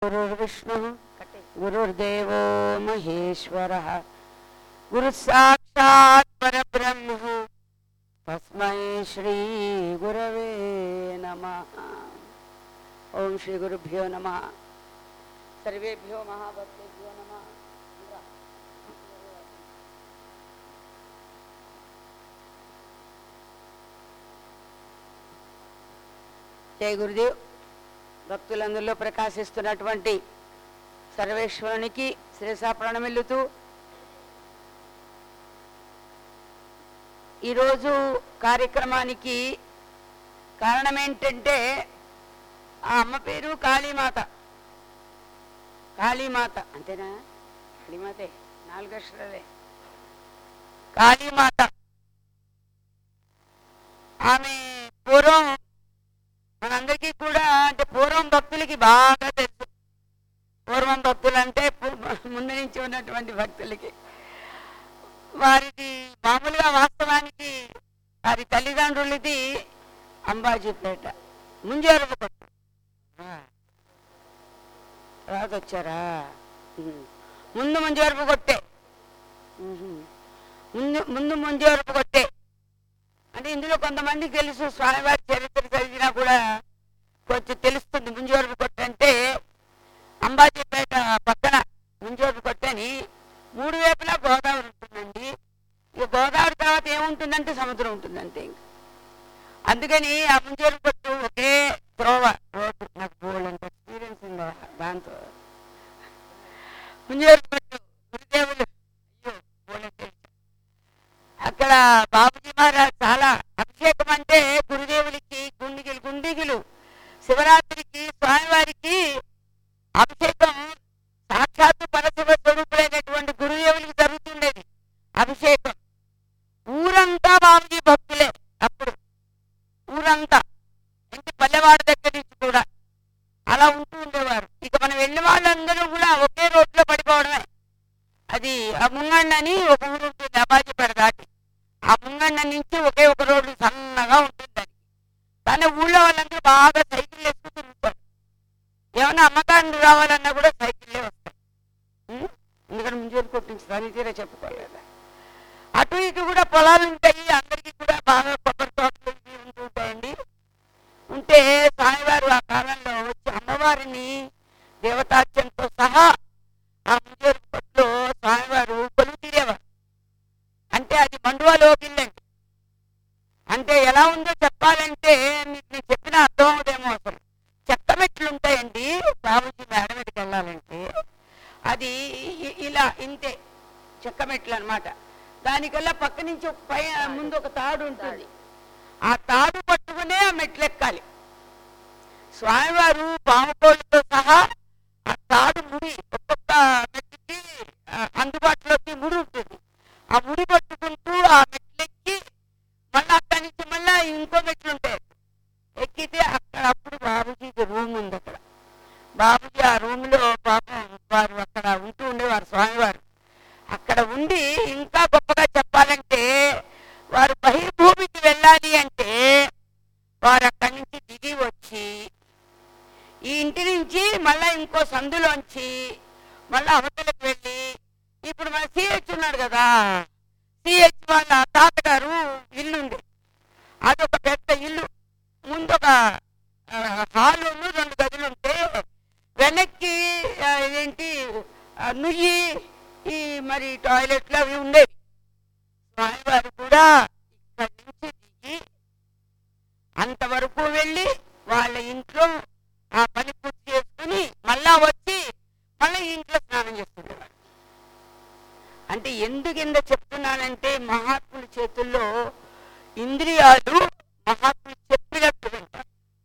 गुरुर्विष्णुः गुरुर्देवो महेश्वरः गुरुसाक्षात् परब्रह्म तस्मै श्रीगुरवे नमः ॐ श्रीगुरुभ्यो नमः सर्वेभ्यो महाभक्तेभ्यो नमः జయ గురుదేవ్ భక్తులందరిలో ప్రకాశిస్తున్నటువంటి సర్వేశ్వరునికి శిరసా ప్రణమిల్లుతూ ఈరోజు కార్యక్రమానికి కారణం ఏంటంటే ఆ అమ్మ పేరు కాళీమాత కాళీమాత అంతేనా కాళీమాతే నాలుగు అక్షరాలే కాళీమాత ఆమె పూర్వం మనందరికీ కూడా అంటే పూర్వం భక్తులకి బాగా తెలుసు పూర్వం భక్తులు అంటే పు- ముందు నుంచి ఉన్నటువంటి భక్తులకి వారిది మామూలుగా వాస్తవానికి వారి తల్లిదండ్రులది అంబాజీపేట ముంజేరపు కొట్టు తర్వాత వచ్చారా ఉహు. ముందు ముంజేరపు కొట్టే ఉహు. ముందు ముందు ముంజేరపు కొట్టే అంటే ఇందులో కొంతమందికి తెలుసు స్వామివారి చరిత్ర చదివినా కూడా కొంచెం తెలుస్తుంది ముంజోరు కొట్టు అంటే అంబాజీపేట పక్కన ముంజోరు కొట్టు అని మూడు వైపులా గోదావరి ఉంటుందండి ఇక గోదావరి తర్వాత ఏముంటుందంటే సముద్రం ఉంటుందంటే ఇంక అందుకని ఆ ముంజోరు కొట్టు ఒకే త్రోవ రోడ్డు నాకు బోల్డ్ అంత ఎక్స్పీరియన్స్ ఉందా దాంతో ముంజోరు కొట్టు గురుదేవులు అయ్యో బోల్డ్ అంటే అక్కడ బాబుజీ మహారాజ్ చాలా అభిషేకం అంటే గురుదేవులకి గుండిగిలు గుండిగిలు శివరాత్రికి స్వామివారికి అభిషేకం సాక్షాత్తు పరశివ స్వరూపుడైనటువంటి గురుదేవులకి జరుగుతుండేది అభిషేకం ఊరంతా బాబుజీ భక్తులే అప్పుడు ఊరంతా ఇంటి పల్లెవాడ దగ్గర నుంచి కూడా అలా ఉంటూ ఉండేవారు ఇక మనం వెళ్ళిన వాళ్ళందరూ కూడా ఒకే రోడ్లో పడిపోవడమే అది ఆ ముంగండ అని ఒక ఊరు ఉంటుంది అబాజీపేట దాటి ఆ ముంగండ నుంచి ఒకే ఒక రోడ్డు సన్నగా ఉంటుంది అది కానీ ఊళ్ళో వాళ్ళందరూ బాగా సైకిల్ వేసుకుని తిరుగుతారు ఏమైనా అమ్మకానికి రావాలన్నా కూడా సైకిల్లే వస్తాయి ఉం? ఎందుకంటే ముంజూరు కొట్టించి దాని తీరే చెప్పుకోలేదు అటు ఇటు కూడా పొలాలు ఉంటాయి అందరికీ కూడా బాగా కొబ్బరి తోటలు ఇవి ఉంటూ ఉంటాయండి ఉంటే స్వామివారు ఆ కాలంలో వచ్చి అమ్మవారిని దేవతార్చనతో సహా ఆ ముంజూరు కొట్లో స్వామివారు కొలువు తీరేవారు అంటే అది మండువాలోకి వెళ్ళండి అంటే ఎలా ఉందో చెప్పాలంటే మీకు నేను చెప్పిన అర్థం అవుదేమో అసలు చెక్క మెట్లు ఉంటాయండి బాబుజీ మేడ మీదకి వెళ్ళాలంటే అది ఇ- ఇలా ఇంతే చెక్క మెట్లు అన్నమాట దానికల్లా పక్క నుంచి ఒక పై ముందు ఒక తాడు ఉంటుంది ఆ తాడు పట్టుకునే ఆ మెట్లు ఎక్కాలి స్వామివారు పాముకోళ్ళతో సహా ఆ తాడు ముడి ఒక్కొక్క మెట్టుకి ఆ, అందుబాటులోకి ముడి ఉంటుంది ఆ ముడి పట్టుకుంటూ ఆ మెట్లెక్కి మళ్ళీ అక్కడి నుంచి మళ్ళీ ఇంకో మెట్లు ఉంటాయి ఎక్కితే అక్కడ అప్పుడు బాబుజీకి రూమ్ ఉంది అక్కడ బాబుజీ ఆ రూమ్ లో పాపం వారు అక్కడ ఉంటూ ఉండేవారు స్వామివారు అక్కడ ఉండి ఇంకా గొప్పగా చెప్పాలంటే వారు బహిర్భూమికి వెళ్ళాలి అంటే వారు అక్కడి నుంచి దిగి వచ్చి ఈ ఇంటి నుంచి మళ్ళా ఇంకో సందులోంచి మళ్ళా అవతలకు వెళ్ళి ఇప్పుడు మన సిహెచ్ ఉన్నాడు కదా సిహెచ్ వాళ్ళ తాతగారు ఇల్లు ఉంది అదొక పెద్ద ఇల్లు ముందు ఒక హాల్ రెండు గదులు ఉంటే వెనక్కి ఆ, ఏంటి ఆ, నుయ్యి ఈ మరి టాయిలెట్లు అవి ఉండేవి స్వామివారు కూడా ఇక్కడి నుంచి దిగి అంతవరకు వెళ్ళి వాళ్ళ ఇంట్లో ఆ పని పూర్తి చేసుకుని మళ్ళా వచ్చి మళ్ళీ ఇంట్లో స్నానం చేస్తుండేవారు అంటే ఎందుకు ఇంత చెప్తున్నానంటే మహాత్ముల చేతుల్లో ఇంద్రియాలు మహాత్ములు చెప్పినట్టు వింటారు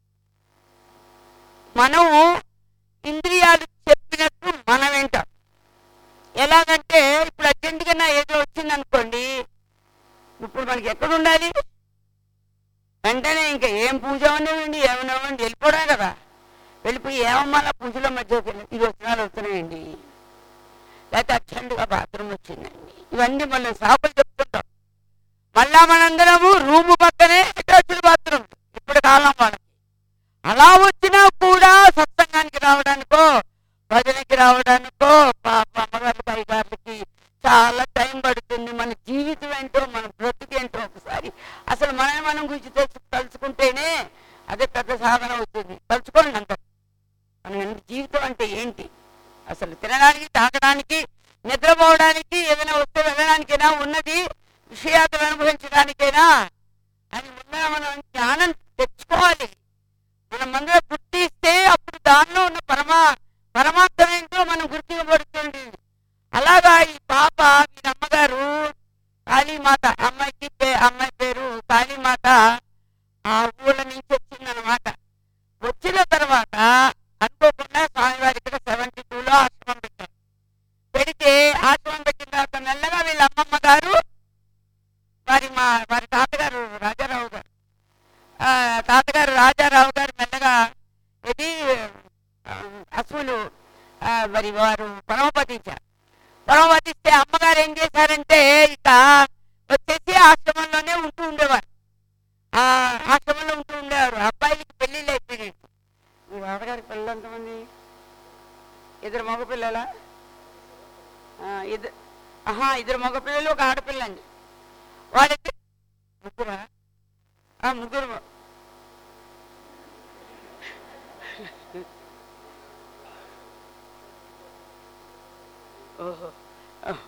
మనం ఇంద్రియాలు చెప్పినట్టు మనం వింటాం ఎలాగంటే ఇప్పుడు అర్జెంటుగా నా ఏదో వచ్చింది అనుకోండి ఇప్పుడు మనకి ఎక్కడ ఉండాలి వెంటనే ఇంకా ఏం పూజ ఉండేవండి ఏమన్నామండి వెళ్ళిపోవడమే కదా వెళ్ళిపోయి ఏమన్నా పూజల మధ్యకి వెళ్ళి ఇది వచ్చినాలు వస్తున్నాయండి లేకపోతే అర్జెంటుగా బాత్రూమ్ వచ్చిందండి ఇవన్నీ మనం సాకులు చెప్తుంటాం మళ్ళా మనందరము రూము పక్కనే అటాచ్డ్ బాత్రూమ్ ఇప్పుడు కాలం వాళ్ళకి అలా వచ్చినా కూడా సత్సంగానికి రావడానికో భజనకి రావడానికో పాప అమ్మగారికి అయ్యగారికి చాలా టైం పడుతుంది మన జీవితం ఏంటో మన బ్రతుకు ఏంటో ఒకసారి అసలు మనం మనం గురించి తెలుసు తలుచుకుంటేనే అదే పెద్ద సాధన అవుతుంది తలుచుకోండి అంత మన ఎంత జీవితం అంటే ఏంటి అసలు తినడానికి తాగడానికి నిద్రపోవడానికి ఏదైనా వస్తే వెళ్ళడానికైనా ఉన్నది విషయాలు అనుభవించడానికైనా అని ముందర మనం జ్ఞానం తెచ్చుకోవాలి మనం ముందర గుర్తిస్తే అప్పుడు దానిలో ఉన్న పరమా పరమార్థం ఏంటో మనం గుర్తింపబడుతుంది అలాగా ఈ పాప వీరి అమ్మగారు కాళీమాత అమ్మాయికి పే- అమ్మాయి పేరు కాళీమాత ఆ ఊళ్ళ నుంచి వచ్చిందనమాట వచ్చిన తర్వాత అనుకోకుండా స్వామివారి ఇక్కడ సెవెంటీ టూలో ఆశ్రమం పెట్టారు పెడితే ఆశ్రమం పెట్టిన తర్వాత మెల్లగా వీళ్ళ అమ్మమ్మ గారు వారి మా వారి తాతగారు రాజారావు గారు ఆ, తాతగారు రాజారావు గారు మెల్లగా ఇది ఆ, అసలు ఆ, మరి వారు పరమపదించారు పరమపదిస్తే అమ్మగారు ఏం చేశారంటే ఇక వచ్చేసి ఆశ్రమంలోనే ఉంటూ ఉండేవారు ఆ ఆశ్రమంలో ఉంటూ ఉండేవారు అబ్బాయికి పెళ్లిళ్ళు అయిపోయినాయి మీ బావగారికి పిల్లలు ఎంతమంది ఇద్దరు మగ పిల్లలా ఇద్దరు ఆహా ఇద్దరు మగ పిల్లలు ఒక ఆడపిల్ల అండి వాళ్ళిద్దరు ముగ్గురా ఆ, ముగ్గురు మ- ఓహో ఓహ్.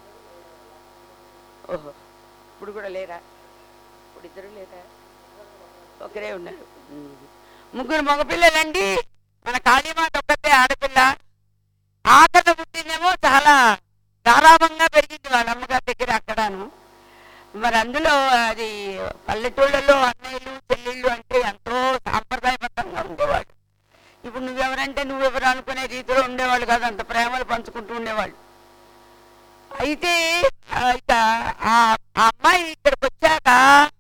ఓహో ఇప్పుడు కూడా లేరా ఇప్పుడు ఇద్దరు లేరా ఒకరే ఉన్నారు ఉమ్. ముగ్గురు మగపిల్లలండి మన కాళీమాత ఒక్కతే ఆడపిల్ల ఆకలి పుట్టిందేమో చాలా గారాభంగా పెరిగింది వాళ్ళ అమ్మగారి దగ్గర అక్కడను మరి అందులో అది పల్లెటూళ్ళలో అన్నయ్యలు చెల్లెళ్ళు అంటే ఎంతో సాంప్రదాయబద్ధంగా ఉండేవాళ్ళు ఇప్పుడు నువ్వెవరంటే నువ్వెవరు అనుకునే రీతిలో ఉండేవాళ్ళు కాదు అంత ప్రేమలు పంచుకుంటూ ఉండేవాళ్ళు అయితే ఆ, ఇక ఆ ఆ అమ్మాయి ఇక్కడికి వచ్చాక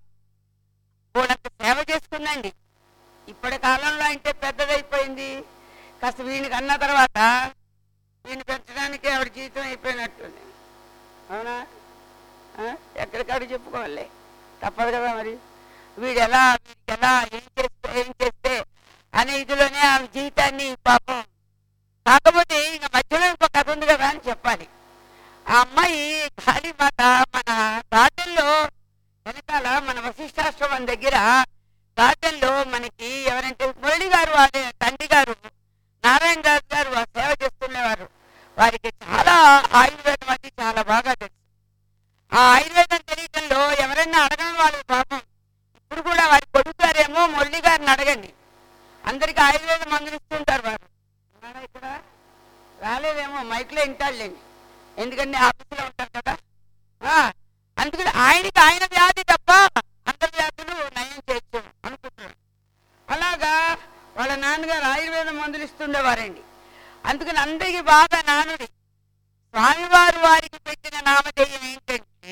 వాళ్ళంత సేవ చేసుకుందండి ఇప్పటి కాలంలో అంటే పెద్దదైపోయింది కాస్త వీడిని కన్న తర్వాత వీడిని పెంచడానికి ఆవిడ జీవితం అయిపోయినట్టుంది అవునా ఆ? ఎక్కడికాడు చెప్పుకోవాలి తప్పదు కదా మరి వీడు ఎలా వీడికి ఎలా ఏం చేస్తే ఏం చేస్తే అనే ఇదిలోనే ఆమె జీవితాన్ని పాపం కాకపోతే ఇక మధ్యలో ఇంకో కథ ఉంది కదా అని చెప్పాలి ఆ అమ్మాయి కాళీమాత మన గార్డెన్లో వెనకాల మన వశిష్టాశ్రమం దగ్గర గార్డెన్లో మనకి ఎవరంటే మురళి గారు వాళ్ళ తండ్రి గారు నారాయణ రాజు గారు ఆ సేవ చేస్తుండేవారు వారికి చాలా ఆయుర్వేదం అది చాలా బాగా తెలుసు ఆ ఆయుర్వేదం తెలియటంలో ఎవరైనా అడగని వాళ్ళు పాపం ఇప్పుడు కూడా వారి కొడుకు గారేమో మురళి గారిని అడగండి అందరికి ఆయుర్వేదం మందులిస్తుంటారు వారు ఉన్నారా ఇక్కడ రాలేదేమో మైక్లో వింటారులేండి ఎందుకంటే ఆఫీసులో ఉంటారు కదా ఆ, అందుకని ఆయనకి ఆయన వ్యాధి తప్ప అందరి వ్యాధులు నయం చేయొచ్చు అనుకుంటున్నాడు అలాగా వాళ్ళ నాన్నగారు ఆయుర్వేదం మందులు ఇస్తుండేవారండి అందుకని అందరికీ బాగా నానుడి స్వామివారు వారికి పెట్టిన నామధేయం ఏంటంటే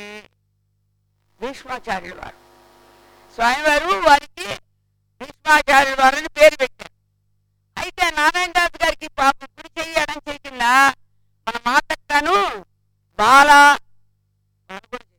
భీష్మాచార్యుల వారు స్వామివారు వారికి భీష్మాచార్యుల వారు అని పేరు పెట్టారు అయితే నారాయణ దాస్ గారికి పాపం ఇప్పుడు చెయ్యి ఎడం చేయకుండా మన మాతక్కను బాల బాల కూడా చేసింది.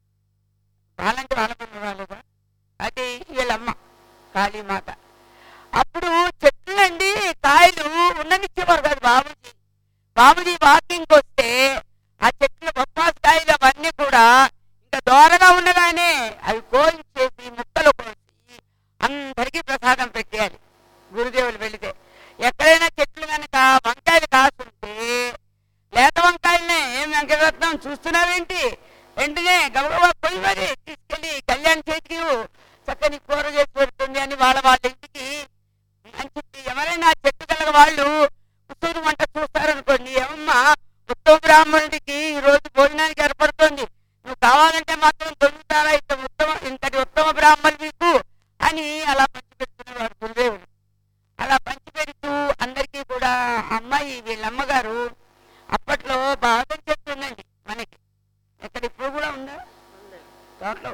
బాలంటే బాలమన్న రాలేదా అది వీళ్ళమ్మ కాళీమాత అప్పుడు చెట్లండి కాయలు ఉండనిచ్చేవారు కాదు బాబుజీ బాబుజీ వాకింగ్కి వస్తే ఆ చెట్లు బొప్పాస్ కాయలు అవన్నీ కూడా ఇంకా దూరగా ఉండగానే అవి కోయించేసి ముక్కలు కోసి అందరికీ ప్రసాదం పెట్టేయాలి గురుదేవులు వెళితే ఎక్కడైనా చెట్లు కనుక వంకాయలు కాస్తుంటే లేత వంకాయలనే ఏం వెంకటరత్నం చూస్తున్నావేంటి వెంటనే గబగబా పోయి మరి తీసుకెళ్ళి కళ్యాణ్ చేతికి ఇవ్వు. చక్కని కూర చేసి పెడుతుంది అని వాళ్ళ వాళ్ళ ఇంటికి అని చెప్పి ఎవరైనా చెట్టు కలగ వాళ్ళు ఉత్తూరు వంట చూస్తారనుకోండి ఏమమ్మా ఉత్తమ బ్రాహ్మణుడికి ఈ రోజు భోజనానికి ఏర్పడుతోంది నువ్వు కావాలంటే మాత్రం దొరుకుతారా ఇంత ఉత్తమ ఇంతటి ఉత్తమ బ్రాహ్మణులు మీకు అని అలా పంచిపెడుతున్నవారు గురుదేవుడు అలా పంచిపెడుతూ అందరికీ కూడా అమ్మాయి వీళ్ళ అమ్మగారు అప్పట్లో బాగా చెప్తుందండి మనకి ఎక్కడ ఇప్పుడు కూడా ఉందా తోటలో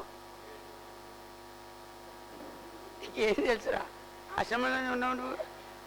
ఏం తెలుసురా ఆశ్రమంలోనే ఉన్నావు నువ్వు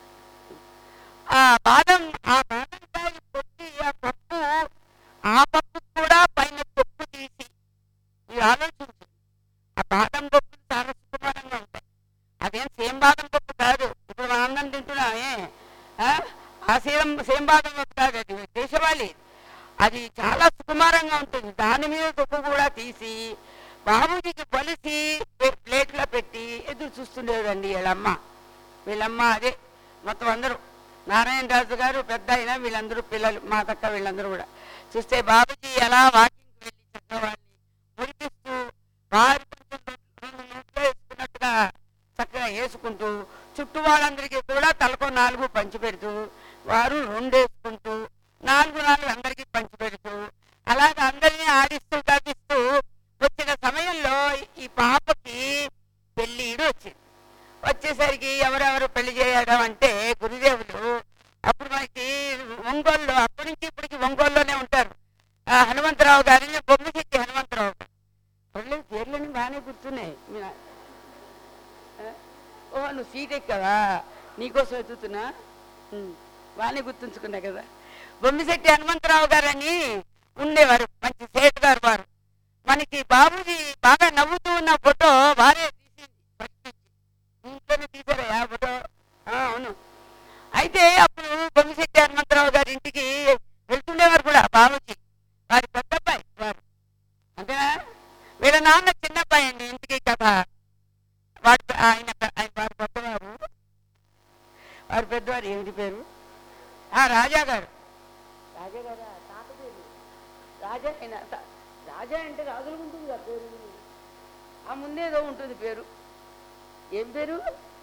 ఆ బాదం ఆ బాదం కాయలు కొట్టి ఆ పప్పు ఆ పప్పు కూడా పైన తొక్కు తీసి మీరు ఆలోచించు ఆ బాదం పప్పులు చాలా సుకుమారంగా ఉంటాయి అదేం సేమ్ బాదం పప్పు కాదు ఇప్పుడు మనందరం తింటున్నామే ఆ? ఆ సేమ్ సేమ్ సంవాదం కాదు అది దేశవాళి అది చాలా సుకుమారంగా ఉంటుంది దాని మీద తుప్పు కూడా తీసి బాబుజీకి పొలిసి ప్లే- ప్లేట్లో పెట్టి ఎదురు చూస్తుండేదండి వీళ్ళమ్మ వీళ్ళమ్మ అదే మొత్తం అందరూ నారాయణ రాజు గారు పెద్ద అయినా వీళ్ళందరూ పిల్లలు మా తక్క వీళ్ళందరూ కూడా చూస్తే బాబుజీ ఎలా వాకింగ్ వెళ్ళి చక్కవాడిని ముడిపిస్తూ వారు కొంచెం రెండు నోట్లో వేసుకున్నట్టుగా చక్కగా వేసుకుంటూ చుట్టూ వాళ్ళందరికీ కూడా తలకు నాలుగు పంచి పెడుతూ వారు రెండు వేసుకుంటూ నాలుగు నాలుగు అందరికీ పంచి పెడుతూ అలాగ అందరినీ ఆడిస్తూ కవ్విస్తూ వచ్చిన సమయంలో ఈ పాపకి పెళ్ళిడు వచ్చింది వచ్చేసరికి ఎవరెవరు పెళ్లి చేయడం అంటే గురుదేవులు అప్పుడు మనకి ఒంగోలు అప్పటి నుంచి ఇప్పటికి ఒంగోలులోనే ఉంటారు ఆ హనుమంతరావు గారిని బొమ్మశెట్టి హనుమంతరావు గారు పర్లేదు పేర్లన్నీ బాగానే గుర్తున్నాయి మీ నా- ఆ? ఓ నువ్వు సీట్ ఎక్కవా నీకోసం వెతుకుతున్నా ఉమ్, బాగానే గుర్తుంచుకున్నా కదా బొమ్మిశెట్టి హనుమంతరావు గారని ఉండేవారు మంచి సేట్ గారు వారు మనకి బాబుజీ బాగా నవ్వుతూ ఉన్న ఫోటో వారే తీసింది ఫస్ట్ నుంచి. ఇంట్లోనే తీశారా ఆ ఫోటో ఆ, అవును అయితే అప్పుడు బొమ్మిశెట్టి హనుమంతరావు గారి ఇంటికి వెళ్తుండేవారు కూడా బాబుజీ వారి పెద్ద అబ్బాయి వారు అంతేనా వీళ్ళ నాన్న చిన్న అబ్బాయి అండి ఇంటికి కథ వాడి పె- ఆయన పె- ఆయన వారి పెద్దవారు వారి పెద్దవారు ఏమిటి పేరు ఆ రాజా గారు రాజా గారా తాత పేరు రాజా ఆయన త- రాజా అంటే రాజులకు ఉంటుంది కదా పేరు ఆ ముందేదో ఉంటుంది పేరు ఏం పేరు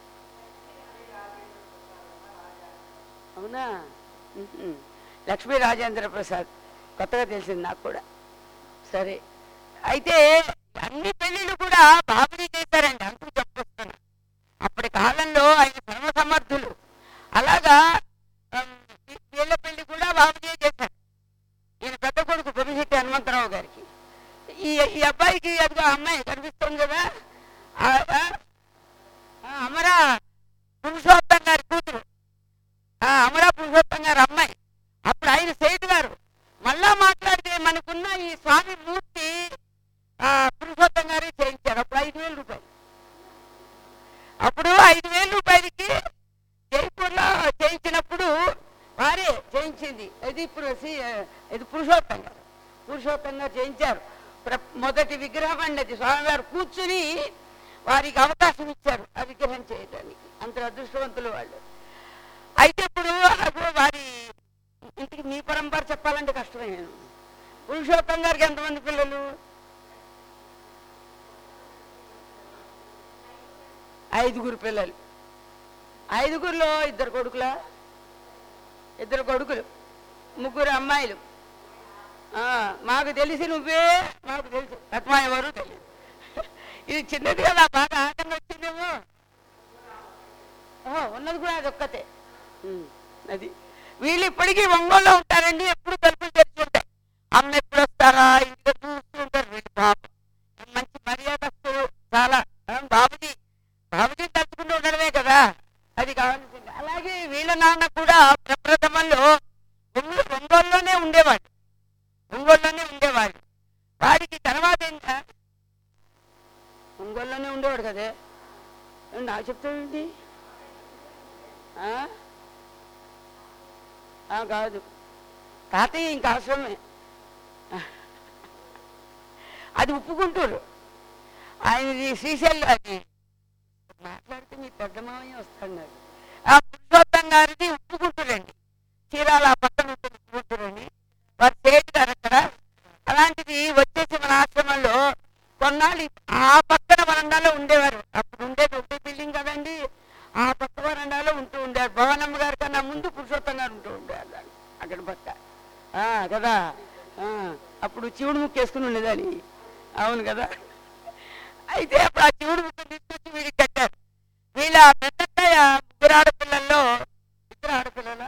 అవునా ఉహుం. లక్ష్మీ రాజేంద్ర ప్రసాద్ కొత్తగా తెలిసింది నాకు కూడా సరే అయితే అన్ని పెళ్లిళ్ళు కూడా బాబుజీ చేశారండి అంటూ చెప్పొస్తున్నా అప్పటి కాలంలో ఆయన సర్వసమర్థులు అలాగా ఆమ్, వీ- వీళ్ళ పెళ్లి కూడా బాబుజీ చేశారు ఈయన పెద్ద కొడుకు బొమ్మిశెట్టి హనుమంతరావు గారికి ఈ ఈ అబ్బాయికి అదిగో అమ్మాయి కనిపిస్తుంది కదా ఆ- ఆ- ఆ అమరా పురుషోత్తం గారి కూతురు ఆ అమరా పురుషోత్తం గారి అమ్మాయి అప్పుడు ఆయన సేటు గారు మళ్ళా మాట్లాడితే మనకున్న ఈ స్వామి మూర్తి ఆ పురుషోత్తం గారే చేయించారు అప్పుడు ఐదు వేల రూపాయలు అప్పుడు ఐదు వేల రూపాయలకి జైపూర్లో చేయించినప్పుడు వారే చేయించింది ఇది ఇప్పుడు సి- ఇది పురుషోత్తం గారు పురుషోత్తం గారు చేయించారు ప్ర- మొదటి విగ్రహం అండి అది స్వామివారు కూర్చుని వారికి అవకాశం ఇచ్చారు ఆ విగ్రహం చేయడానికి అంత అదృష్టవంతులు వాళ్ళు అయితే ఇప్పుడు అదిగో వారి ఇంటికి మీ పరంపర చెప్పాలంటే కష్టమే పురుషోత్తం గారికి ఎంతమంది పిల్లలు ఐదుగురు పిల్లలు ఐదుగురులో ఇద్దరు కొడుకులా ఇద్దరు కొడుకులు ముగ్గురు అమ్మాయిలు ఆ, మాకు తెలిసి నువ్వే మాకు తెలుసు పద్మా ఎవరు తెలియదు ఇది చిన్నది కదా బాగా ఆటంగా వచ్చిందేమో ఓహో, ఉన్నది కూడా అది ఒక్కతే ఉమ్, అది వీళ్ళు ఇప్పటికీ ఒంగోలులో ఉంటారండి ఎప్పుడు తలుపులు తెరిచి ఉంటాయి అమ్మ ఎప్పుడు వస్తారా ఇంటికి చూస్తూ ఉంటారు వీళ్ళు పాపం మంచి మర్యాదస్తులు చాలా ఆ, బాబుజీ బాబుజీ తలుచుకుంటూ ఉండడమే కదా అది కావాల్సింది అలాగే వీళ్ళ నాన్న కూడా ప్రప్రథమంలో ఒంగో- ఒంగోలులోనే ఉండేవాడు ఒంగోలులోనే ఉండేవాడు వాడికి తర్వాత ఏంటా ఒంగోలులోనే ఉండేవాడు కదే ఏం నాకు చెప్తావేంటి ఆ? ఆ, కాదు తాతయ్య ఇంకా ఆశ్రమే అది ఉప్పుకుంటూరు ఆయనది శ్రీశైలం అది మాట్లాడితే మీ పెద్ద మామయ్య వస్తాడు నాకు ఆ పురుషోత్తం గారిది ఉప్పుకుంటూరండి చీరాల ఆ పక్కన ఉంటుంది ఉప్పుకుంటూరని వారి సేటు గారు అక్కడ అలాంటిది వచ్చేసి మన ఆశ్రమంలో కొన్నాళ్ళు ఆ పక్కన వరండాలో ఉండేవారు అప్పుడు ఉండేది ఒకే బిల్డింగ్ కదండి ఆ పక్క వరండాలో ఉంటూ ఉండేవారు భవనమ్మ గారి కన్నా ముందు పురుషోత్తం గారు ఉంటూ ఉండేవారు దాన్ని అక్కడ పక్క ఆ, కదా ఆ, అప్పుడు శివుడు ముక్కు వేసుకుని ఉండేదాన్ని అవును కదా అయితే అప్పుడు ఆ శివుడు ముక్కు తీసుకొచ్చి వీడికి కట్టారు వీళ్ళ పెద్దయ్య ముగ్గురు ఆడపిల్లల్లో ఇద్దరు ఆడపిల్లల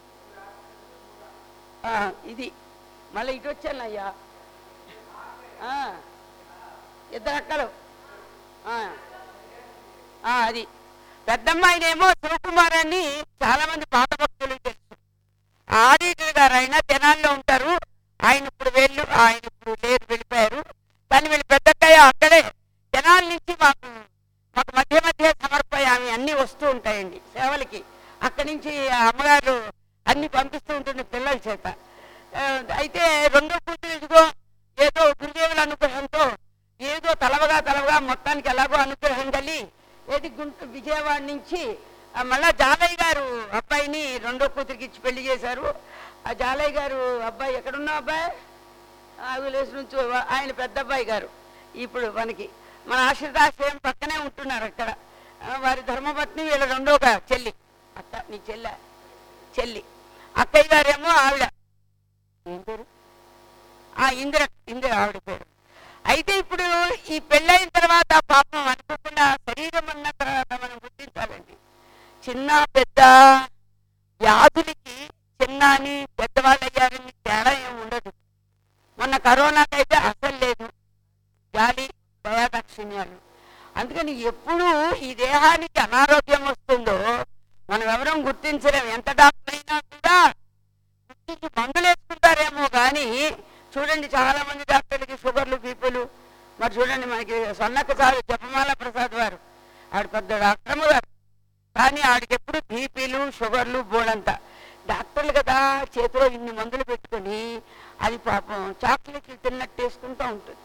ఇది మళ్ళీ ఇటు వచ్చాను అయ్యా ఆ, ఇద్దరు అక్కలు ఆ, ఆ, అది పెద్దమ్మాయినేమో శివకుమార్ అని చాలా మంది పాత భక్తులు తెలుసు ఆడిటర్ గారు ఆయన తెనాల్లో ఉంటారు ఆయన ఇప్పుడు వెళ్ళు ఆయన ఇప్పుడు లేరు వెళ్ళిపోయారు కానీ వీళ్ళు పెద్దక్కయ్య అక్కడే తెనాల నుంచి మాకు మాకు మధ్య మధ్య సమర్పయామి అన్నీ వస్తూ ఉంటాయండి సేవలకి అక్కడి నుంచి ఆ అమ్మగారు అన్ని పంపిస్తూ ఉంటుంది పిల్లల చేత ఆ, అయితే రెండో కూతురు ఇదిగో ఏదో గురుదేవుల అనుగ్రహంతో ఏదో తలవగా తలవగా మొత్తానికి ఎలాగో అనుగ్రహం కలిగి ఏది గుంటూ విజయవాడ నుంచి ఆ మళ్ళా జాలయ్య గారు అబ్బాయిని రెండో కూతురికి ఇచ్చి పెళ్లి చేశారు ఆ జాలయ్య గారు అబ్బాయి ఎక్కడున్నా అబ్బాయి ఆ విలేజ్ నుంచి వా- ఆయన పెద్ద అబ్బాయి గారు ఇప్పుడు మనకి మన ఆశ్రితాశ్రయం పక్కనే ఉంటున్నారు అక్కడ ఆ, వారి ధర్మపత్ని వీళ్ళ రెండో ఒక చెల్లి అక్క నీ చెల్లె చెల్లి అక్కయ్య గారేమో ఆవిడ ఏం పేరు ఆ ఇందిర ఇందిర ఆవిడ పేరు అయితే ఇప్పుడు ఈ పెళ్ళైన తర్వాత పాపం అనుకోకుండా శరీరం అన్న తర్వాత మనం గుర్తించాలండి చిన్న పెద్ద వ్యాధులకి చిన్న అని పెద్దవాళ్ళు అయ్యారని తేడా ఏమి ఉండదు మొన్న కరోనాకైతే అసలు లేదు గాలి దయాదాక్షిణ్యాలు అందుకని ఎప్పుడు ఈ దేహానికి అనారోగ్యం వస్తుందో మనం ఎవరం గుర్తించలేం ఎంత డాక్టర్ అయినా కూడా గుర్తించి మందులు వేసుకుంటారేమో కానీ చూడండి చాలా మంది డాక్టర్లకి షుగర్లు బీపీలు మరి చూడండి మనకి సొన్నక్క సారు జపమాల ప్రసాద్ వారు ఆవిడ పెద్ద డాక్టర్ గారు కానీ ఆవిడకి ఎప్పుడు బీపీలు షుగర్లు బోడంతా డాక్టర్లు కదా చేతిలో ఇన్ని మందులు పెట్టుకొని అది పాపం చాక్లెట్లు తిన్నట్టు వేసుకుంటూ ఉంటుంది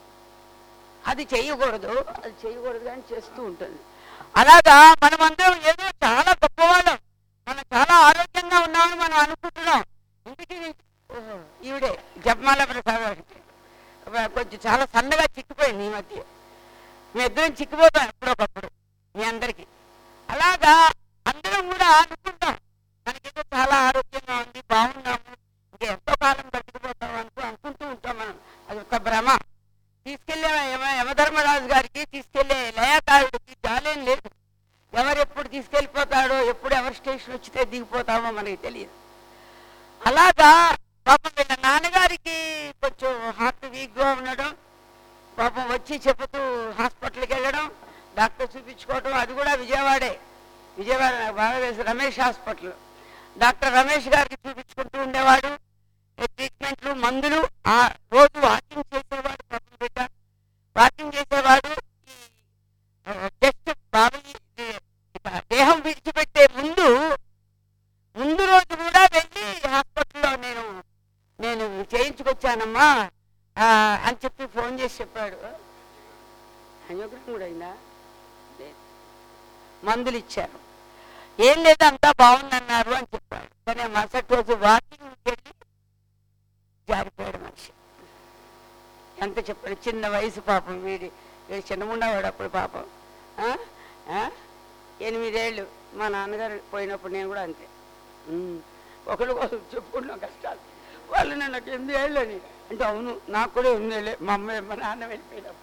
అది చేయకూడదు అది చేయకూడదు కానీ చేస్తూ ఉంటుంది అలాగా మనం అందరం ఏదో చాలా గొప్పవాళ్ళం మనం చాలా ఆరోగ్యంగా ఉన్నామని మనం అనుకుంటున్నాం ఇంటికి ఓహో, ఈవిడే జపమాల ప్రసాద్ గారికి కొంచెం చాలా సన్నగా చిక్కిపోయింది ఈ మధ్య మీ ఇద్దరం చిక్కిపోతాం ఎప్పుడొకప్పుడు మీ అందరికి అలాగా అందరం కూడా అనుకుంటాం మనకేదో చాలా ఆరోగ్యంగా ఉంది బాగున్నాము ఇంకా ఎంతో కాలం బతికిపోతాం అనుకో అనుకుంటూ ఉంటాం మనం అది ఒక భ్రమ తీసుకెళ్లే యమ- యమధర్మరాజు గారికి తీసుకెళ్లే లయాకారుడికి జాలేం లేదు ఎవరు ఎప్పుడు తీసుకెళ్ళిపోతాడో ఎప్పుడు ఎవరి స్టేషన్ వచ్చితే దిగిపోతామో మనకి తెలియదు అలాగా పాపం వీళ్ళ నాన్నగారికి కొంచెం హార్ట్ వీక్గా ఉండడం పాపం వచ్చి చెబుతూ హాస్పిటల్కి వెళ్ళడం డాక్టర్ చూపించుకోవడం అది కూడా విజయవాడే విజయవాడ నాకు బాగా తెలుసు రమేష్ హాస్పిటల్ డాక్టర్ రమేష్ గారికి చూపించుకుంటూ ఉండేవాడు ఈ ట్రీట్మెంట్లు మందులు ఆ రోజు వాకింగ్ చేసేవాడు పాపం బిడ్డ వాకింగ్ చేసేవాడు జస్ట్ బాబు దేహం విడిచిపెట్టే ముందు ముందు రోజు కూడా వెళ్ళి హాస్పిటల్లో నేను నేను చేయించుకొచ్చానమ్మా ఆ, అని చెప్పి ఫోన్ చేసి చెప్పాడు అంజోగ్రహం కూడా అయిందా లేదు. మందులు ఇచ్చారు ఏం లేదు అంతా బాగుందన్నారు అని చెప్పాడు కానీ ఆ మరుసటి రోజు వాకింగ్ వెళ్ళి జారిపోయాడు మనిషి ఎంత చెప్పాడు చిన్న వయసు పాపం వీడి వీడు చిన్నముండవాడు అప్పుడు పాపం ఆ? ఆ? ఎనిమిదేళ్ళు మా నాన్నగారు పోయినప్పుడు నేను కూడా అంతే ఉమ్. ఒకరు ఒకరు చెప్పుకుంటున్నాం కష్టాలు వాళ్ళు నన్ను నాకు ఎనిమిది ఏళ్ళు అని అంటే అవును నాకు కూడా ఎనిమిది ఏళ్ళే మా అమ్మ మా నాన్న వెళ్ళిపోయినప్పుడు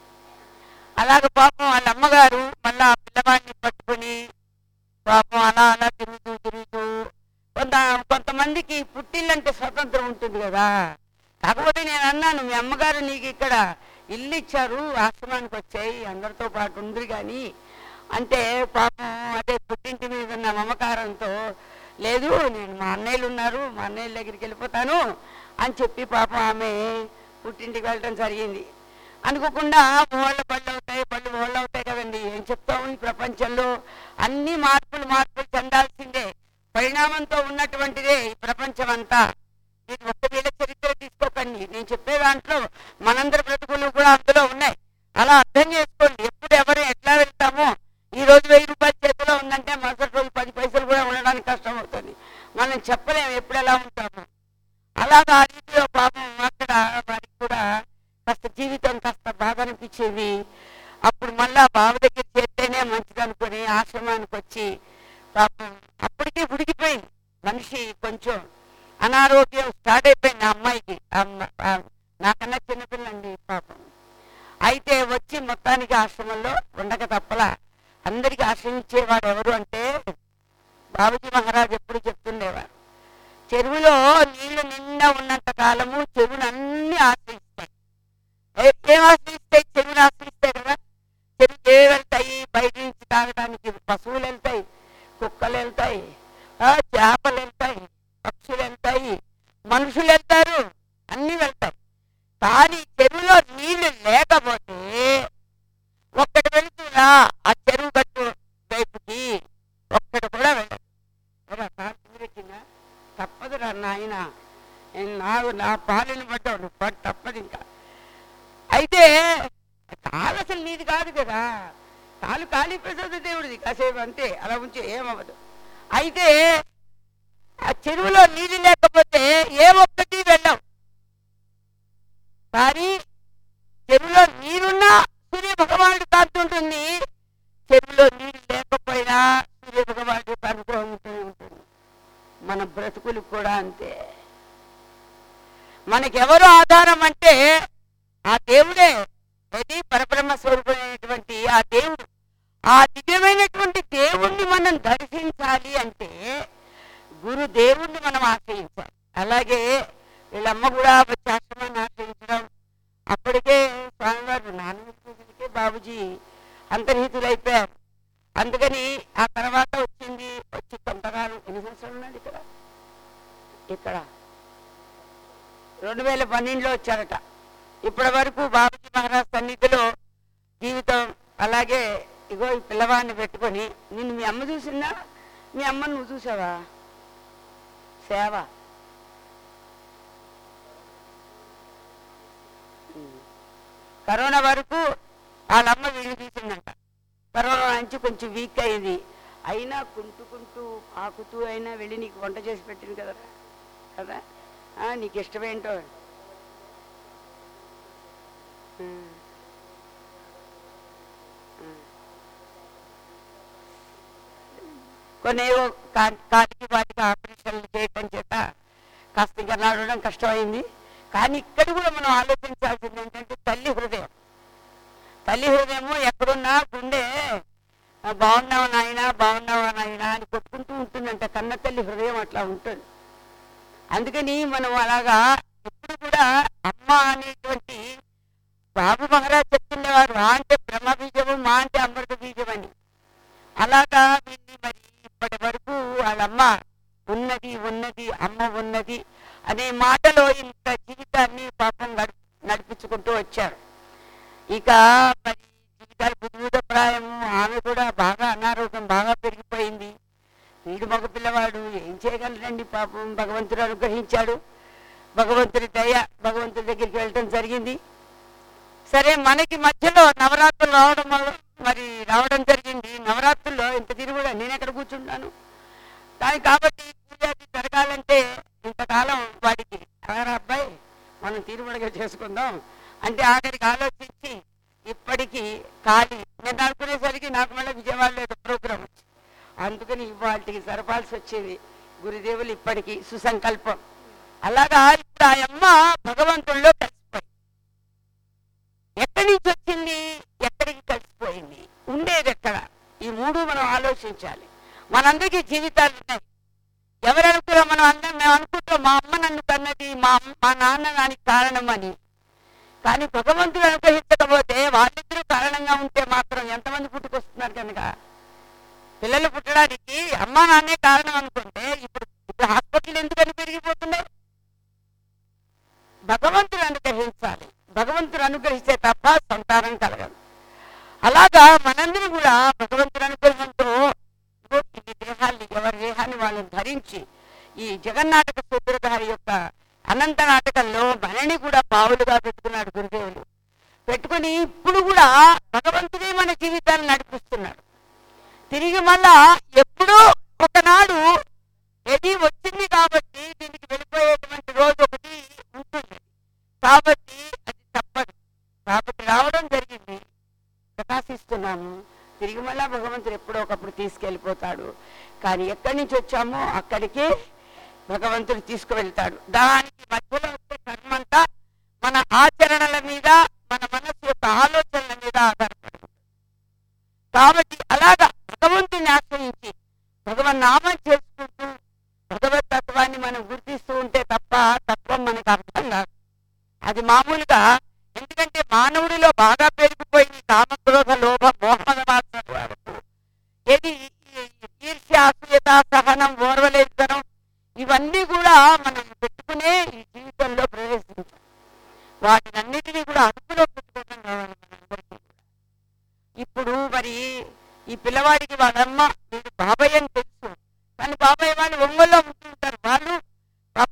అలాగ పాపం వాళ్ళ అమ్మగారు మళ్ళా ఆ పిల్లవాడిని పట్టుకొని పాపం అలా అలా తిరుగుతూ తిరుగుతూ కొంత కొంతమందికి పుట్టిల్లంటే స్వతంత్రం ఉంటుంది కదా కాకపోతే నేను అన్నాను మీ అమ్మగారు నీకు ఇక్కడ ఇల్లు ఇచ్చారు ఆశ్రమానికి వచ్చాయి అందరితో పాటు ఉంది కానీ అంటే పాపం అదే పుట్టింటి మీద ఉన్న మమకారంతో లేదు నేను మా అన్నయ్యలు ఉన్నారు మా అన్నయ్యల దగ్గరికి వెళ్ళిపోతాను అని చెప్పి పాపం ఆమె పుట్టింటికి వెళ్ళడం జరిగింది అనుకోకుండా మోళ్ళ పళ్ళు అవుతాయి పళ్ళు మోళ్ళు అవుతాయి కదండి ఏం చెప్తాము ఈ ప్రపంచంలో అన్ని మార్పులు మార్పులు చెందాల్సిందే పరిణామంతో ఉన్నటువంటిదే ఈ ప్రపంచం అంతా మీరు ఒక్క వీళ్ళ చరిత్ర తీసుకోకండి నేను చెప్పే దాంట్లో మనందరి బ్రతుకులు కూడా అందులో ఉన్నాయి అలా అర్థం చేసుకోండి ఎప్పుడు ఎవరు ఎట్లా వెళ్తామో ఈ రోజు వెయ్యి రూపాయలు చేతిలో ఉందంటే మరుసటి రోజు పది పైసలు కూడా ఉండడానికి కష్టం అవుతుంది మనం చెప్పలేము ఎప్పుడు ఎలా ఉంటామో అలాగా ఆ రీతిలో పాపం అక్కడ వారికి కూడా కాస్త జీవితం కాస్త బాధ అనిపించేది అప్పుడు మళ్ళా బావ దగ్గర చేస్తేనే మంచిది అనుకుని ఆశ్రమానికి వచ్చి పాపం అప్పటికే ఉడికిపోయింది మనిషి కొంచెం అనారోగ్యం స్టార్ట్ అయిపోయింది ఆ అమ్మాయికి ఆ అమ్మ- ఆ నాకన్నా చిన్నపిల్లండి పాపం అయితే వచ్చి మొత్తానికి ఆశ్రమంలో ఉండక తప్పలా అందరికి ఆశ్రయించేవాడు ఎవరు అంటే బాబుజీ మహారాజ్ ఎప్పుడు చెప్తుండేవారు చెరువులో నీళ్లు నిండా ఉన్నంత కాలము చెరువును అన్ని ఆశ్రయిస్తాయి ఏ- ఏం ఆశ్రయిస్తాయి చెరువును ఆశ్రయిస్తాయి కదా చెరువుకి ఏ వెళ్తాయి బయట నుంచి తాగడానికి పశువులు వెళ్తాయి కుక్కలు వెళ్తాయి ఆ, చేపలు వెళ్తాయి పక్షులు వెళ్తాయి మనుషులు వెళ్తారు అన్ని వెళ్తాయి కానీ చెరువులో నీళ్లు లేకపోతే ఒక్కటి వెళ్తున్నా ఆ చెరువు గట్టు వైపుకి ఒక్కటి కూడా వెళ్ళదు ఎవరా కారు కింద పెట్టిందా రా నాయన నాకు నా పాలన పడ్డావు పట్టు తప్పదు ఇంకా అయితే కాలు అసలు నీది కాదు కదా కాలు కాళీ ప్రసాద దేవుడిది కాసేపు అంతే అలా ఉంచి ఏమవ్వదు అయితే ఆ చెరువులో నీళ్ళు లేకపోతే ఏ ఒక్కటి వెళ్ళాం కానీ చెరువులో నీరున్నా సూర్య భగవానుడు కాంతి ఉంటుంది చెరువులో నీరు లేకపోయినా సూర్య భగవానుడు అనుగ్రహం ఉంటూనే ఉంటుంది మన బ్రతుకులు కూడా అంతే మనకెవరు ఆధారం అంటే ఆ దేవుడే అది పరబ్రహ్మ స్వరూపమైనటువంటి ఆ దేవుడు ఆ దివ్యమైనటువంటి దేవుణ్ణి మనం దర్శించాలి అంటే గురు దేవుణ్ణి మనం ఆశ్రయించాలి అలాగే వీళ్ళమ్మ కూడా వచ్చి ఆశ్రమాన్ని ఆశ్రయించడం అప్పటికే స్వామివారు నాన్నకే బాబుజీ అంతర్హితులైపోయారు అందుకని ఆ తర్వాత వచ్చింది వచ్చి కొంతకాలం ఎన్ని సంవత్సరాలు ఉన్నాడు ఇక్కడ ఇక్కడ రెండు వేల పన్నెండులో వచ్చారట ఇప్పటి వరకు బాబుజీ మహారాజ్ సన్నిధిలో జీవితం అలాగే ఇగో ఈ పిల్లవాడిని పెట్టుకొని నిన్ను మీ అమ్మ చూసిందా మీ అమ్మని నువ్వు చూసావా సేవ ఉమ్. కరోనా వరకు వాళ్ళమ్మ వీళ్ళు తీసిందంట కరోనా నుంచి కొంచెం వీక్ అయింది అయినా కుంటుకుంటూ ఆకుతూ అయినా వెళ్ళి నీకు వంట చేసి పెట్టింది కదరా కదా ఆ, నీకు ఇష్టమేంటో ఉమ్. ఉమ్. కొన్ని ఏవో కా- కాలికి వాటికి ఆపరేషన్లు చేయటం చేత కాస్త ఇంకా నడవడం కష్టమైంది కానీ ఇక్కడ కూడా మనం ఆలోచించాల్సింది ఏంటంటే తల్లి హృదయం తల్లి హృదయము ఎక్కడున్నా గుండె "ఆ, బాగున్నావా నాయన బాగున్నావా నాయన అని కొట్టుకుంటూ ఉంటుందంట కన్న తల్లి హృదయం అట్లా ఉంటుంది అందుకని మనం అలాగా ఎప్పుడు కూడా అమ్మ అనేటువంటి బాబు మహారాజ్ చెప్తుండేవారు ఆ అంటే బ్రహ్మ బీజము మా అంటే అమృత బీజం అని అలాగా వీళ్ళని మరి ఇప్పటి వరకు వాళ్ళమ్మ ఉన్నది ఉన్నది అమ్మ ఉన్నది అనే మాటలో ఇంత జీవితాన్ని పాపం నడి- నడిపించుకుంటూ వచ్చారు ఇక మరి జీవితాలు బుద్ధిబుద్ధ ప్రాయము ఆమె కూడా బాగా అనారోగ్యం బాగా పెరిగిపోయింది వీడు మగ పిల్లవాడు ఏం చేయగలరండి పాపం భగవంతుడు అనుగ్రహించాడు భగవంతుడి దయ భగవంతుడి దగ్గరికి వెళ్ళటం జరిగింది సరే మనకి మధ్యలో నవరాత్రులు రావడం వల్ల మరి రావడం జరిగింది నవరాత్రుల్లో ఇంత తిరుగుడా నేను ఎక్కడ కూర్చుంటాను కానీ కాబట్టి పూజ అది జరగాలంటే ఇంతకాలం వాడికి ఎవరా అబ్బాయి మనం తీరుబడిగా చేసుకుందాం అంటే ఆఖరికి ఆలోచించి ఇప్పటికీ ఖాళీ నేను అనుకునేసరికి నాకు మళ్ళీ విజయవాడలో ఏదో ప్రోగ్రామ్ వచ్చింది అందుకని ఇవాళకి జరపాల్సి వచ్చేది గురుదేవులు ఇప్పటికీ సుసంకల్పం అలాగా ఇప్పుడు ఆ అమ్మ భగవంతుల్లో కలిసిపోయింది ఎక్కడి నుంచి వచ్చింది ఎక్కడికి కలిసిపోయింది ఉండేది ఎక్కడ ఈ మూడు మనం ఆలోచించాలి మనందరికీ జీవితాలు ఉన్నాయి ఎవరు అనుకున్నాం మనం అందరం మేము అనుకుంటాం మా అమ్మ నన్ను కన్నది మా అమ్మ మా నాన్న దానికి కారణం అని కానీ భగవంతుడు అనుగ్రహించకపోతే వాళ్ళిద్దరూ కారణంగా ఉంటే మాత్రం ఎంతమంది పుట్టుకొస్తున్నారు కనుక పిల్లలు పుట్టడానికి అమ్మా నాన్నే కారణం అనుకుంటే ఇప్పుడు ఇప్పుడు హాస్పిటల్ ఎందుకని పెరిగిపోతున్నాయి భగవంతుడు అనుగ్రహించాలి భగవంతుడు అనుగ్రహిస్తే తప్ప సంతానం కలగదు అలాగా మనందరం కూడా భగవంతుడి అనుగ్రహంతో ఇదిగో ఈ దేహాన్ని ఎవరి దేహాన్ని వాళ్ళని ధరించి ఈ జగన్నాటక సూత్రధారి యొక్క అనంత నాటకంలో మనని కూడా పావులుగా పెట్టుకున్నాడు గురుదేవులు పెట్టుకుని ఇప్పుడు కూడా భగవంతుడే మన జీవితాన్ని నడిపిస్తున్నాడు తిరిగి మళ్ళా ఎప్పుడో ఒకనాడు ఇది వచ్చింది కాబట్టి దీనికి వెళ్ళిపోయేటువంటి రోజు ఒకటి ఉంటుంది కాబట్టి అది తప్పదు కాబట్టి రావడం జరిగింది ప్రకాశిస్తున్నాము తిరిగి మళ్ళా భగవంతుడు ఎప్పుడో ఒకప్పుడు తీసుకెళ్ళిపోతాడు కానీ ఎక్కడి నుంచి వచ్చామో అక్కడికి భగవంతుడు తీసుకువెళ్తాడు దానికి మధ్యలో వచ్చే కర్మంతా మన ఆచరణల మీద మన మనసు యొక్క ఆలోచనల మీద ఆధారపడి ఉంటుంది. కాబట్టి అలాగా భగవంతుని ఆశ్రయించి భగవన్ నామం చేసుకుంటూ భగవత్ తత్వాన్ని మనం గుర్తిస్తూ ఉంటే తప్ప తత్వం మనకు అర్థం కాదు అది మామూలుగా ఎందుకంటే మానవుడిలో బాగా పెరిగిపోయింది కామక్రోధ లోభ మోహమదమాత్రం వరకు ఏది ఈర్ష్య అసూయత సహనం ఓర్వలేనితనం ఇవన్నీ కూడా మనం పెట్టుకునే ఈ జీవితంలో ప్రవేశించాం వాటినన్నిటినీ కూడా అదుపులో పెట్టుకోవడం కావాలి మనందరికీ కూడా. ఇప్పుడు మరి ఈ పిల్లవాడికి వాళ్ళమ్మ వీడు బాబాయ్ అని తెలుసు కానీ బాబాయ్ వాళ్ళు ఒంగోల్లో ఉంటుంటారు వాళ్ళు ఆ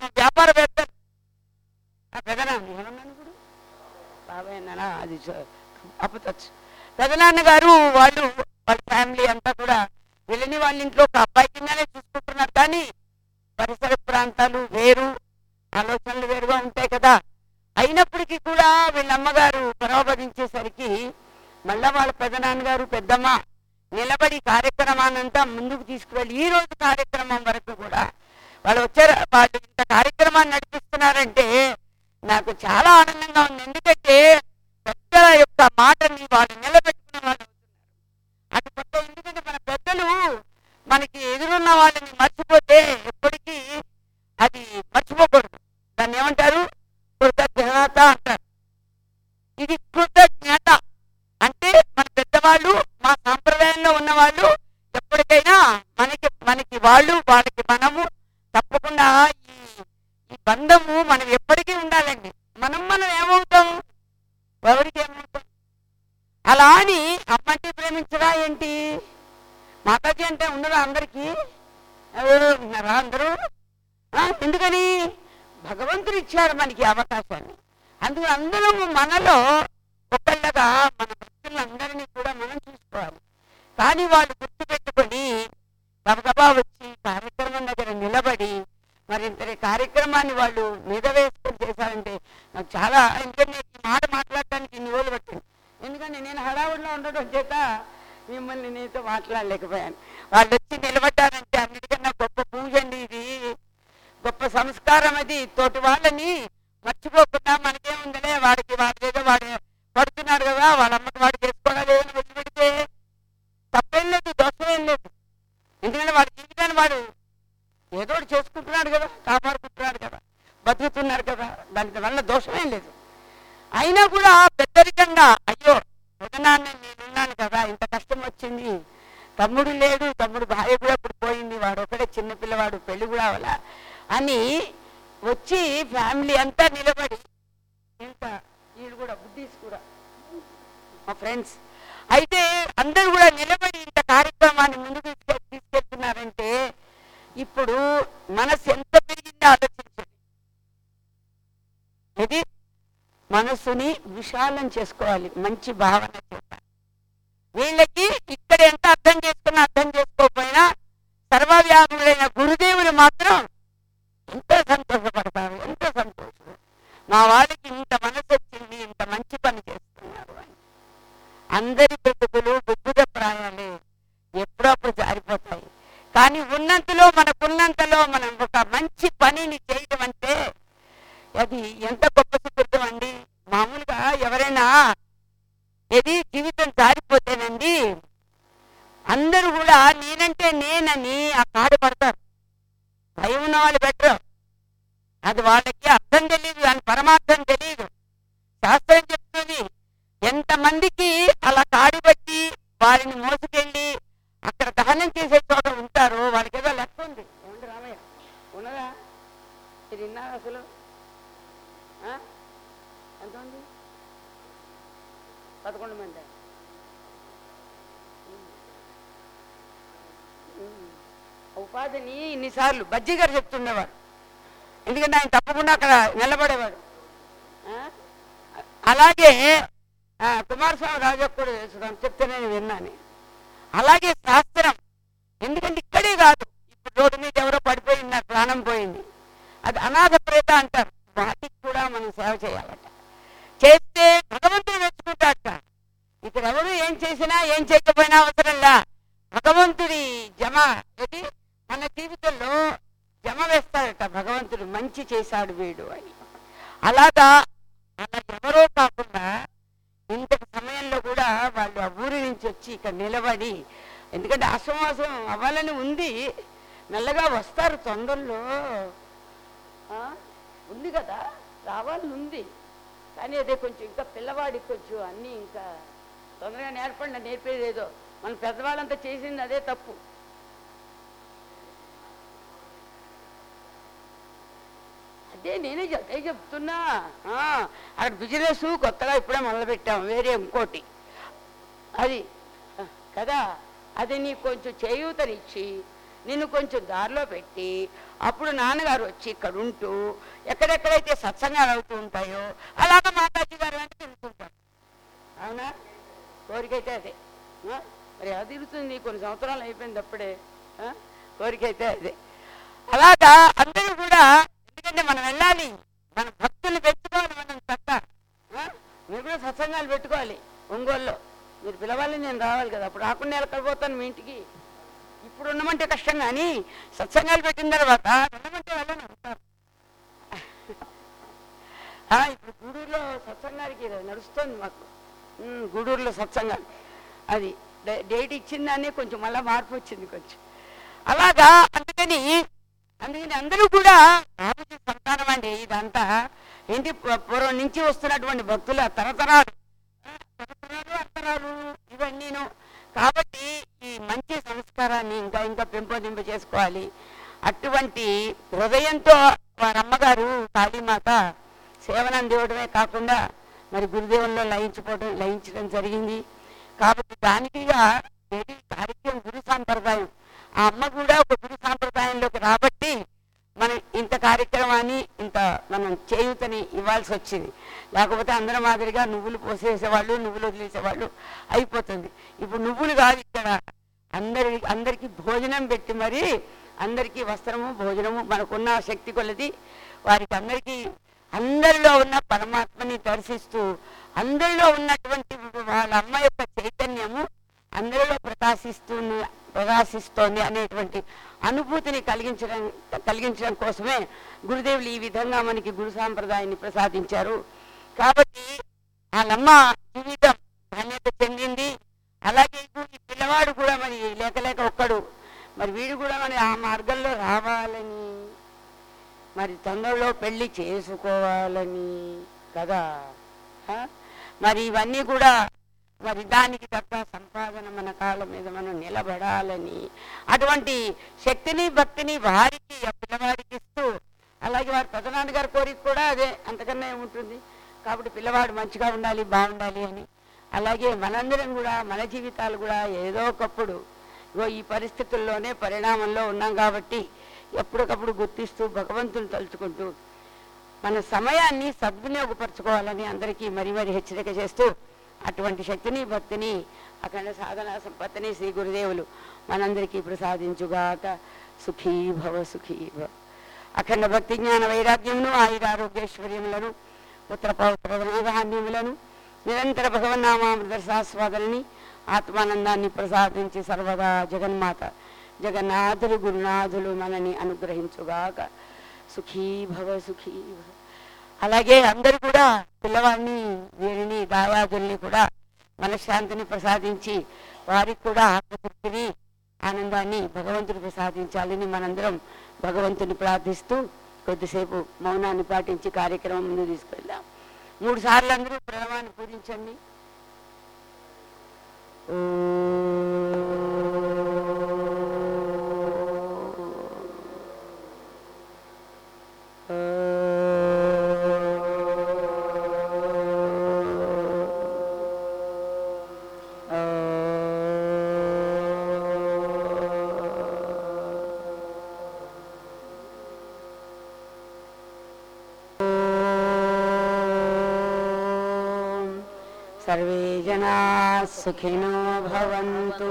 అది చ- ఆపుతచ్చు పెదనాన్న గారు వాళ్ళు వాళ్ళ ఫ్యామిలీ అంతా కూడా వెళ్ళని వాళ్ళ ఇంట్లో ఒక అబ్బాయి కిందనే చూసుకుంటున్నారు కానీ పరిసర ప్రాంతాలు వేరు ఆలోచనలు వేరుగా ఉంటాయి కదా అయినప్పటికీ కూడా వీళ్ళ అమ్మగారు పరోపదించేసరికి మళ్ళా వాళ్ళ పెదనాన్నగారు పెద్దమ్మ నిలబడి కార్యక్రమాన్నంతా ముందుకు తీసుకువెళ్ళి ఈ రోజు కార్యక్రమం వరకు కూడా వాళ్ళు వచ్చారు వాళ్ళు ఇంత కార్యక్రమాన్ని నడిపిస్తున్నారంటే నాకు చాలా ఆనందంగా ఉంది ఎందుకంటే పెద్దల యొక్క మాటని వాళ్ళు నిలబెట్టుకున్న వాళ్ళు అవుతున్నారు అటు కొత్త ఎందుకంటే మన పెద్దలు మనకి ఎదురున్న వాళ్ళని మర్చిపోతే ఎప్పటికీ అది మర్చిపోకూడదు దాన్ని ఏమంటారు కృతజ్ఞత అంటారు ఇది కృతజ్ఞత అంటే మన పెద్దవాళ్ళు మా సాంప్రదాయంలో ఉన్నవాళ్ళు ఎప్పటికైనా మనకి మనకి వాళ్ళు వాళ్ళకి మనము తప్పకుండా ఈ ఈ బంధము మనం ఎప్పటికీ ఉండాలండి మనం మనం ఏమవుతాం ఎవరికి ఏమవుతాం అలా అని అమ్మంటే ప్రేమించరా ఏంటి మాతాజీ అంటే ఉండరా అందరికీ ఎవరు ఉన్నారా అందరూ ఆ, ఎందుకని భగవంతుడు ఇచ్చాడు మనకి ఈ అవకాశాన్ని అందుకు అందరూ మనలో ఒకళ్ళగా మన భక్తులందరినీ కూడా మనం చూసుకోవాలి కానీ వాళ్ళు గుర్తుపెట్టుకొని గబగబా వచ్చి కార్యక్రమం దగ్గర నిలబడి మరి ఇంతటి కార్యక్రమాన్ని వాళ్ళు మీద వేసుకొని చేశారంటే నాకు చాలా ఎందుకంటే ఈ మాట మాట్లాడటానికి ఇన్ని రోజులు పట్టింది ఎందుకంటే నేను హడావుడిలో ఉండడం చేత మిమ్మల్ని నీతో మాట్లాడలేకపోయాను వాళ్ళు వచ్చి నిలబడ్డారంటే అన్నిటికన్నా గొప్ప పూజ అండి ఇది గొప్ప సంస్కారం అది తోటి వాళ్ళని మర్చిపోకుండా మనకేముందలే వాడికి వాడి ఏదో వాడు పడుతున్నాడు కదా వాళ్ళ అమ్మకి వాడు చేసుకోవడాలి అని వదిలిపెడితే తప్పేం లేదు దోషమేం లేదు ఎందుకంటే వాడి జీవితాన్ని వాడు ఏదో ఒకటి చేసుకుంటున్నాడు కదా కాపాడుకుంటున్నాడు కదా బతుకుతున్నారు కదా దానికి వల్ల దోషమేం లేదు అయినా కూడా పెద్దరికంగా అయ్యో పెదనాన్న నేనున్నాను కదా ఇంత కష్టం వచ్చింది తమ్ముడు లేడు తమ్ముడు భార్య కూడా ఇప్పుడు పోయింది వాడు ఒకడే చిన్న పిల్లవాడు పెళ్లి కూడా అవలా అని వచ్చి ఫ్యామిలీ అంతా నిలబడి ఇంకా వీళ్ళు కూడా బుద్ధీస్ కూడా మా ఫ్రెండ్స్ అయితే అందరూ కూడా నిలబడి ఇంత కార్యక్రమాన్ని ముందుకు తీసుకె- తీసుకెళ్తున్నారంటే ఇప్పుడు మనసు ఎంత పెరిగిందో ఆలోచించండి ఇది మనసుని విశాలం చేసుకోవాలి మంచి భావన చేత వీళ్ళకి ఇక్కడ ఎంత అర్థం చేసుకున్నా అర్థం చేసుకోకపోయినా సర్వవ్యాపుడైన గురుదేవులు మాత్రం ఎంతో సంతోషపడతారు ఎంతో సంతోషం మా వాళ్ళకి ఇంత మనసు వచ్చింది ఇంత మంచి పని చేస్తున్నారు అని అందరి బ్రతుకులు బుద్ధుడ ప్రాయాలే ఎప్పుడప్పుడు జారిపోతాయి కానీ ఉన్నంతలో మనకున్నంతలో మనం ఒక మంచి పనిని చేయడం అంటే అది ఎంత గొప్ప సుకృతం అండి మామూలుగా ఎవరైనా ఏది జీవితం జారిపోతేనండి అందరూ కూడా నేనంటే నేనని ఆ కాడు పడతారు భయం ఉన్న వాళ్ళు బెటర్ అది వాళ్ళకి అర్థం తెలియదు దాని పరమార్థం తెలియదు శాస్త్రం చెప్తుంది ఎంతమందికి అలా కాడి పట్టి వారిని మోసుకెళ్ళి అక్కడ దహనం చేసే చోట ఉంటారో వాళ్ళకి ఏదో లెక్క ఉంది ఏమండి రామయ్య ఉన్నదా ఇది విన్నారా అసలు ఆ? ఎంత ఉంది పదకొండు మంది ఉపాధిని ఇన్నిసార్లు బజ్జీ గారు చెప్తుండేవాడు ఎందుకంటే ఆయన తప్పకుండా అక్కడ నిలబడేవాడు ఆ? అలాగే ఆ, కుమారస్వామి రాజు కూడా తెలుసు చెప్తే నేను విన్నాను అలాగే శాస్త్రం ఎందుకంటే ఇక్కడే కాదు ఇప్పుడు రోడ్డు మీద ఎవరో పడిపోయి ఉన్నారు ప్రాణం పోయింది అది అనాథ ప్రేత అంటారు వాటికి కూడా మనం సేవ చేయాలట చేస్తే భగవంతుడు మెచ్చుకుంటాడట ఇక్కడ ఎవరు ఏం చేసినా ఏం చేయకపోయినా అవసరంలా భగవంతుడి జమ ఇది మన జీవితంలో జమ వేస్తాడట భగవంతుడు మంచి చేశాడు వీడు అని అలాగా అలా ఎవరో కాకుండా ఇంతటి సమయంలో కూడా వాళ్ళు ఆ ఊరి నుంచి వచ్చి ఇక్కడ నిలబడి ఎందుకంటే అసమాసం అవ్వాలని ఉంది మెల్లగా వస్తారు తొందరలో ఆ? ఉంది కదా రావాలని ఉంది కానీ అదే కొంచెం ఇంకా పిల్లవాడికి కొంచెం అన్నీ ఇంకా తొందరగా నేర్పండి నేర్పేది ఏదో మన పెద్దవాళ్ళంతా చేసింది అదే తప్పు అదే నేనే చెప్- అదే చెప్తున్నా ఆ, అక్కడ బిజినెస్ కొత్తగా ఇప్పుడే మొదలుపెట్టాం వేరే ఇంకోటి అది ఆ, కదా అది నీకు కొంచెం చేయూతనిచ్చి నిన్ను కొంచెం దారిలో పెట్టి అప్పుడు నాన్నగారు వచ్చి ఇక్కడ ఉంటూ ఎక్కడెక్కడైతే సత్సంగాలు అవుతూ ఉంటాయో అలాగ మాతాజీ గారు అంటే తింటుంటారు అవునా కోరికైతే అదే ఆ? మరి అది తిరుగుతుంది కొన్ని సంవత్సరాలు అయిపోయింది అప్పుడే ఆ? కోరికైతే అదే అలాగా అందరూ కూడా ఎందుకంటే మనం వెళ్ళాలి మన భక్తుల్ని పెంచుకోవాలి మనం చక్క ఆ? మీరు కూడా సత్సంగాలు పెట్టుకోవాలి ఒంగోలులో మీరు పిలవాలి నేను రావాలి కదా అప్పుడు రాకుండా ఎక్కడ పోతాను మీ ఇంటికి ఇప్పుడు ఉండమంటే కష్టం కానీ సత్సంగాలు పెట్టిన తర్వాత ఉండమంటే వెళ్ళని అంటారు ఆ, ఇప్పుడు గూడూరులో సత్సంగానికి నడుస్తుంది మాకు ఉమ్, గూడూరులో సత్సంగాలు అది డే- డేట్ ఇచ్చిందని కొంచెం మళ్ళీ మార్పు వచ్చింది కొంచెం అలాగా అందుకని అందుకని అందరూ కూడా బాబుజీ సంతానం అండి ఇదంతా ఏంటి పూ- పూర్వం నుంచి వస్తున్నటువంటి భక్తుల తరతరాలు ఆ, తరతరాలు అంతరాలు ఇవన్నీను కాబట్టి ఈ మంచి సంస్కారాన్ని ఇంకా ఇంకా పెంపొందింప చేసుకోవాలి అటువంటి హృదయంతో వారి అమ్మగారు కాళీమాత సేవను అందివ్వడమే కాకుండా మరి గురుదేవుల్లో లయించిపోవడం లయించడం జరిగింది కాబట్టి దానికిగా ఏది కార్యక్రమం గురు సాంప్రదాయం ఆ అమ్మ కూడా ఒక గురు సాంప్రదాయంలోకి రాబట్టి మనం ఇంత కార్యక్రమాన్ని ఇంత మనం చేయూతని ఇవ్వాల్సి వచ్చింది లేకపోతే అందరి మాదిరిగా నువ్వులు పోసేసేవాళ్ళు నువ్వులు వదిలేసేవాళ్ళు అయిపోతుంది ఇప్పుడు నువ్వులు కాదు ఇక్కడ అందరి అందరికీ భోజనం పెట్టి మరి అందరికీ వస్త్రము భోజనము మనకున్న శక్తి కొలది వారికి అందరికీ అందరిలో ఉన్న పరమాత్మని దర్శిస్తూ అందరిలో ఉన్నటువంటి వాళ్ళ అమ్మ యొక్క చైతన్యము అందరిలో ప్రకాశిస్తూ ప్రకాశిస్తోంది అనేటువంటి అనుభూతిని కలిగించడం కలిగించడం కోసమే గురుదేవులు ఈ విధంగా మనకి గురు సాంప్రదాయాన్ని ప్రసాదించారు కాబట్టి వాళ్ళమ్మ జీవితం ధన్యత చెందింది అలాగే ఇప్పుడు ఈ పిల్లవాడు కూడా మరి లేక లేక ఒక్కడు మరి వీడు కూడా మరి ఆ మార్గంలో రావాలని మరి తొందరలో పెళ్లి చేసుకోవాలని కదా ఆ? మరి ఇవన్నీ కూడా మరి దానికి తగ్గ సంపాదన మన కాళ్ళ మీద మనం నిలబడాలని అటువంటి శక్తిని భక్తిని వారికి ఆ పిల్లవాడికి ఇస్తూ అలాగే వారి పెదనాన్నగారి కోరిక కూడా అదే అంతకన్నా ఏముంటుంది కాబట్టి పిల్లవాడు మంచిగా ఉండాలి బాగుండాలి అని అలాగే మనందరం కూడా మన జీవితాలు కూడా ఏదో ఒకప్పుడు ఇగో ఈ పరిస్థితుల్లోనే పరిణామంలో ఉన్నాం కాబట్టి ఎప్పటికప్పుడు గుర్తిస్తూ భగవంతుని తలుచుకుంటూ మన సమయాన్ని సద్వినియోగపరచుకోవాలని అందరికీ మరి మరి హెచ్చరిక చేస్తూ అటువంటి శక్తిని భక్తిని అఖండ సాధన సంపత్తిని శ్రీ గురుదేవులు మనందరికీ ప్రసాదించుగాక సుఖీ భవ సుఖీ భవ అఖండ భక్తి జ్ఞాన వైరాగ్యమును ఆయురారోగ్యైశ్వర్యములను పుత్ర పౌత్ర ధాన్యములను నిరంతర భగవన్నామామృతరసాస్వాదనని ఆత్మానందాన్ని ప్రసాదించి సర్వదా జగన్మాత జగన్నాథులు గురునాథులు మనని అనుగ్రహించుగాక సుఖీ భవ సుఖీ భవ అలాగే అందరూ కూడా పిల్లవాడిని వీరిని దాయాదుల్ని కూడా మనశ్శాంతిని ప్రసాదించి వారికి కూడా ఆత్మతృప్తిని ఆనందాన్ని భగవంతుడు ప్రసాదించాలని మనందరం భగవంతుని ప్రార్థిస్తూ కొద్దిసేపు మౌనాన్ని పాటించి కార్యక్రమం ముందు తీసుకెళ్దాం మూడు సార్లు అందరూ ప్రణవాన్ని పూజించండి ॐ सर्वे जनाः सुखिनो भवन्तु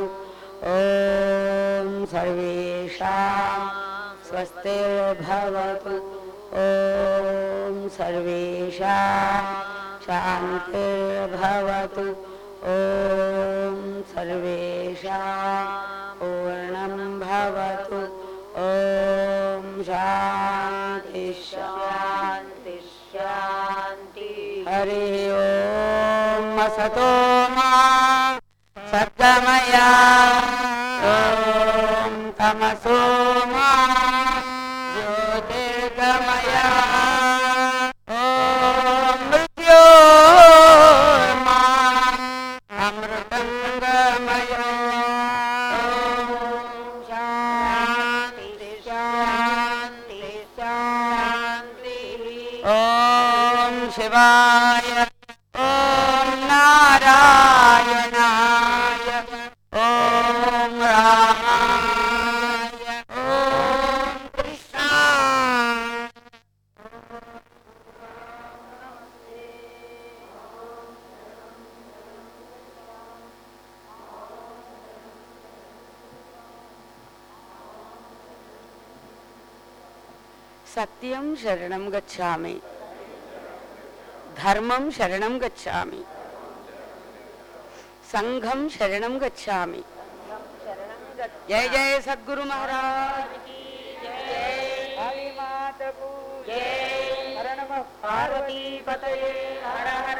ॐ सर्वेषां स्वस्तिर्भवतु ॐ सर्वेषां शान्तिर्भवतु ॐ सर्वेषां पूर्णं भवतु ॐ शान्ति शान्ति शान्ति हरि ॐ असतो मा सद्गमया ॐ तमसो मा ज्योतिर्गमया ॐ मृत्योर्मा अमृतं गमया ॐ शान्ति शान्ति शान्तिः ॐ शिवाय ॐ नारायणाय ॐ रामाय ॐ कृष्णाय సత్యం శరణం గచ్చామి ధర్మం శరణం గచ్చామి సంఘం శరణం గచ్చామి జయ జయ సద్గురు మహారాజ్ కాళీ మాతకు హర నమ పార్వతీ పతయే హర హర